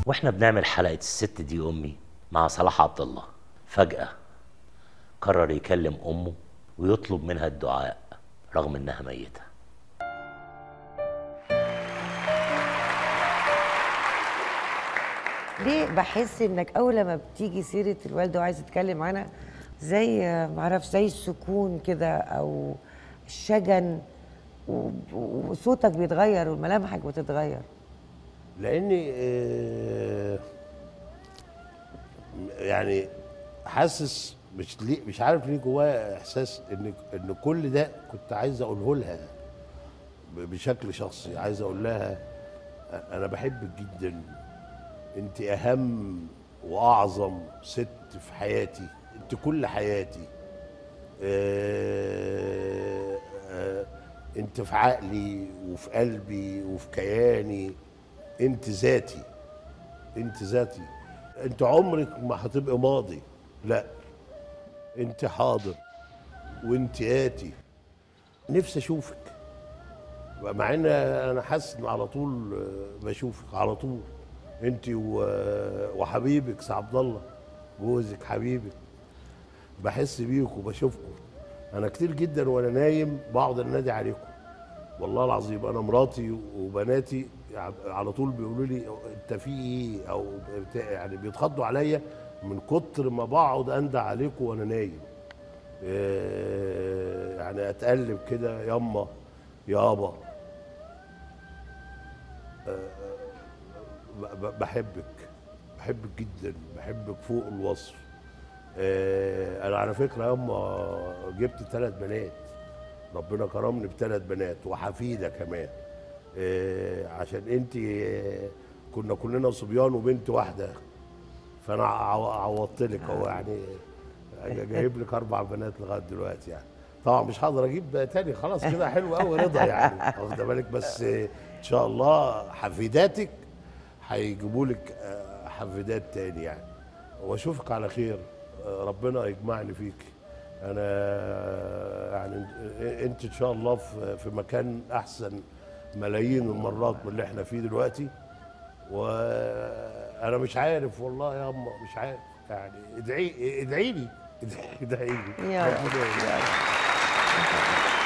واحنا بنعمل حلقه الست دي امي مع صلاح عبد الله فجاه قرر يكلم امه ويطلب منها الدعاء رغم انها ميته ليه بحس انك اول لما بتيجي سيره الوالده وعايز تتكلم عنها زي معرفش زي السكون كده او الشجن و- وصوتك بيتغير وملامحك بتتغير لاني آه، يعني حاسس مش ليه مش عارف ليه جوايا احساس ان ان كل ده كنت عايز اقوله لها ب- بشكل شخصي عايز اقول لها انا بحبك جدا انت اهم واعظم ست في حياتي انت كل حياتي آه، آه، انت في عقلي وفي قلبي وفي كياني انت ذاتي انت ذاتي انت عمرك ما هتبقى ماضي لا انت حاضر وانت آتي نفسي اشوفك مع ان انا حاسس ان على طول آه، بشوفك على طول انت و- وحبيبك سي عبد الله جوزك حبيبك بحس بيكم وبشوفكم انا كتير جدا وانا نايم بقعد انادي عليكم والله العظيم انا مراتي وبناتي على طول بيقولوا لي انت في ايه او بتاع يعني بيتخضوا عليا من كتر ما بقعد اندى عليكم وانا نايم إيه، يعني اتقلب كده ياما يابا ب- ب- بحبك بحبك جدا بحبك فوق الوصف آه، انا على فكره ياما جبت ثلاث بنات ربنا كرمني بثلاث بنات وحفيده كمان آه، عشان انت آه، كنا كلنا صبيان وبنت واحده فانا عو- عوضت لك اهو يعني جايب لك اربع بنات لغايه دلوقتي يعني طبعا مش هقدر اجيب تاني خلاص كده حلو قوي رضا يعني واخده بالك بس آه، ان شاء الله حفيداتك هيجيبوا لك آه، حفيدات تاني يعني واشوفك على خير آه، ربنا يجمعني فيك انا آه، يعني انت ان شاء الله في في مكان احسن ملايين المرات من اللي احنا فيه دلوقتي وانا مش عارف والله يا اما مش عارف يعني ادعي ادعي لي ادعي لي يا رب. ربنا يرزقك.